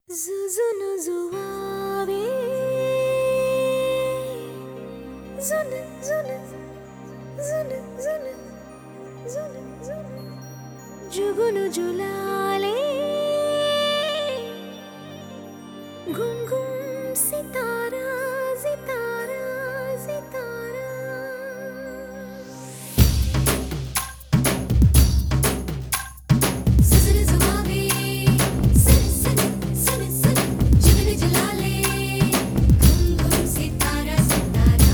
Zuzunu zuave Zunu zunu Zunu zunu Zunu zunu Jugunu julale Gum gum sitara sitara sitara Sızırı zıvavi, sını sını, sını sını, cıvını cılale. Gum gum sitara sitara.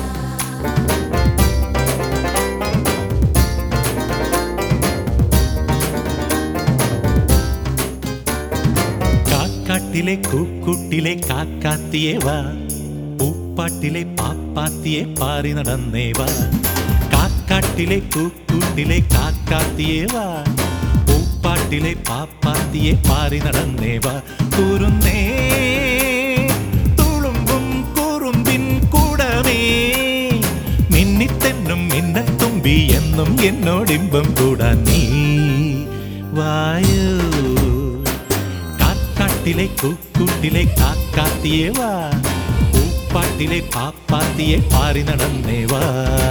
കാക്കാട്ടിലെ കൂക്കുട്ടിലെ കാക്കാത്തിയെ വാ പൂപ്പാട്ടിലെ പാപ്പാത്തിയെ പാറി നടന്നേ വാ കാക്കാട്ടിലെ കൂക്കുട്ടിലെ കാക്കാത്തിയെ വാ പൂപ്പാട്ടിലെ പാപ്പാത്തിയെ പാറി നടന്നേ വാ കുറുന്നേ തുളുമ്പും കുറുമ്പിൻ കൂടമേ മിന്നിത്തെന്നും മിന്നത്തുമ്പി എന്നും എന്നോടിമ്പം കൂടാൻ നീ വായു കാക്കാട്ടിലെ കൂക്കുട്ടിലെ കാക്കാത്തിയെ വാ പൂപ്പാട്ടിലെ പാപ്പാത്തിയെ പാറി നടന്നേ വാ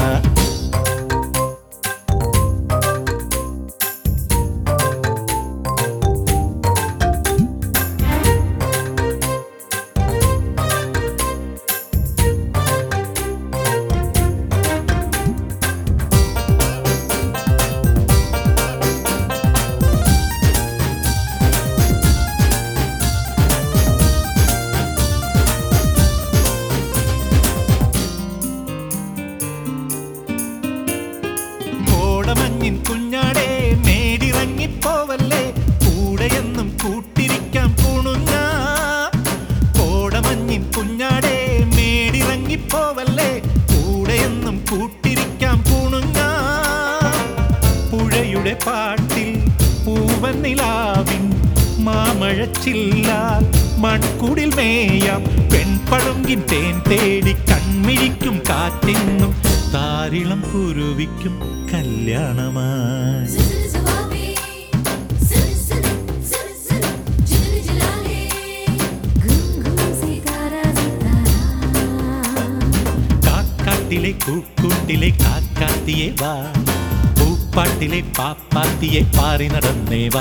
കോടമഞ്ഞിൻ കുഞ്ഞാടേ മേടിറങ്ങിപ്പോവല്ലേ കൂടെയെന്നും കൂട്ടിരിക്കാൻ പൂണുഞ്ഞ കോടമഞ്ഞിൻ കുഞ്ഞാടേ മേടിറങ്ങിപ്പോവല്ലേ കൂടെയെന്നും കൂട്ടിരിക്കാൻ പൂണുഞ്ഞ പുഴയുടെ പാട്ടിൽ പൂവൻ നിലാവിൻ മാമഴച്ചില്ലാൽ മൺകുടിൽ മേയാം പെൺപളുങ്കിൻ തേൻ തേടി കൺമിഴിക്കും കാറ്റിന്നും താരിളം കുരുവിക്കും കല്യാണമായി Sızırı zıvavi, sını sını, sını sını, cıvını cılale. Gum gum sitara sitara കാക്കാട്ടിലെ കൂക്കൂട്ടിലെ കാക്കാത്തിയെ വാ പൂപ്പാട്ടിലെ പാപ്പാത്തിയെ പാറി നടന്നേ വാ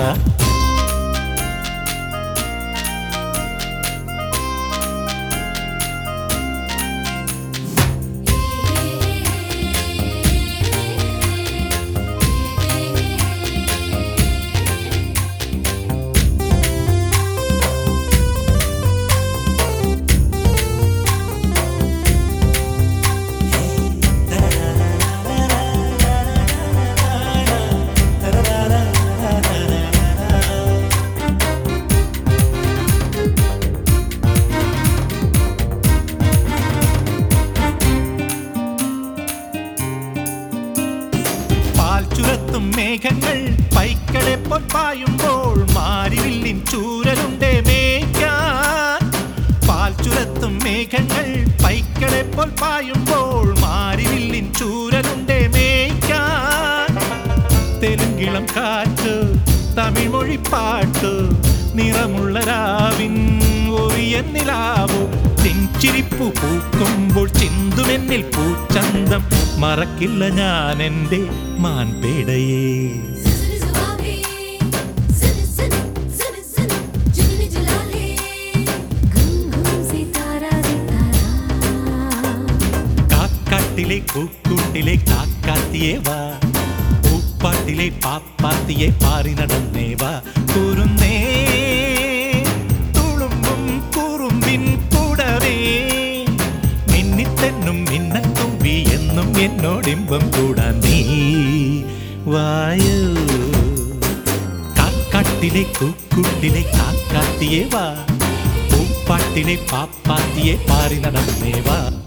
പാൽ ചുരത്തും മേഘങ്ങൾ പൈക്കളെ പൊപ്പായുമ്പോൾ മാരിവില്ലിൻ ചൂരലുണ്ടേ മേയ്ക്കാൻ പാൽ ചുരത്തും മേഘങ്ങൾ പൈക്കളെ പൊൽപ്പായുമ്പോൾ മാരിവില്ലിൻ ചൂരലുണ്ടേ മേയ്ക്കാൻ തെലുങ്കിളം കാറ്റ് തമിഴ് മൊഴിപ്പാട്ട് നിറമുള്ള രാവിൻ ഒറിയൻ നിലാവോ ചെഞ്ചിരിപ്പു പൂക്കുമ്പോൾ ചിന്തുമെന്നിൽ പൂച്ചന്തം മറക്കില്ല ഞാൻ എൻ്റെ മാൻപേടയേ Sızırı zıvavi, sını sını, sını sını, cıvını cılale. Gum gum sitara sitara കാക്കാട്ടിലെ കൂക്കൂട്ടിലെ കാക്കാത്തിയെ വാ പൂപ്പാട്ടിലെ പാപ്പാത്തിയെ പാറി നടന്നേ വാ കുറുന്നേ തുളുമ്പും കുറുമ്പിൻ കൂടവേ മിന്നിത്തെന്നും മിന്നത്തുമ്പി എന്നും എന്നോടിമ്പം കൂടാൻ നീ വായു കാക്കാട്ടിലെ കൂക്കുട്ടിലെ കാക്കാത്തിയെ വാ പൂപ്പാട്ടിലെ പാപ്പാത്തിയെ പാറി നടന്നേ വാ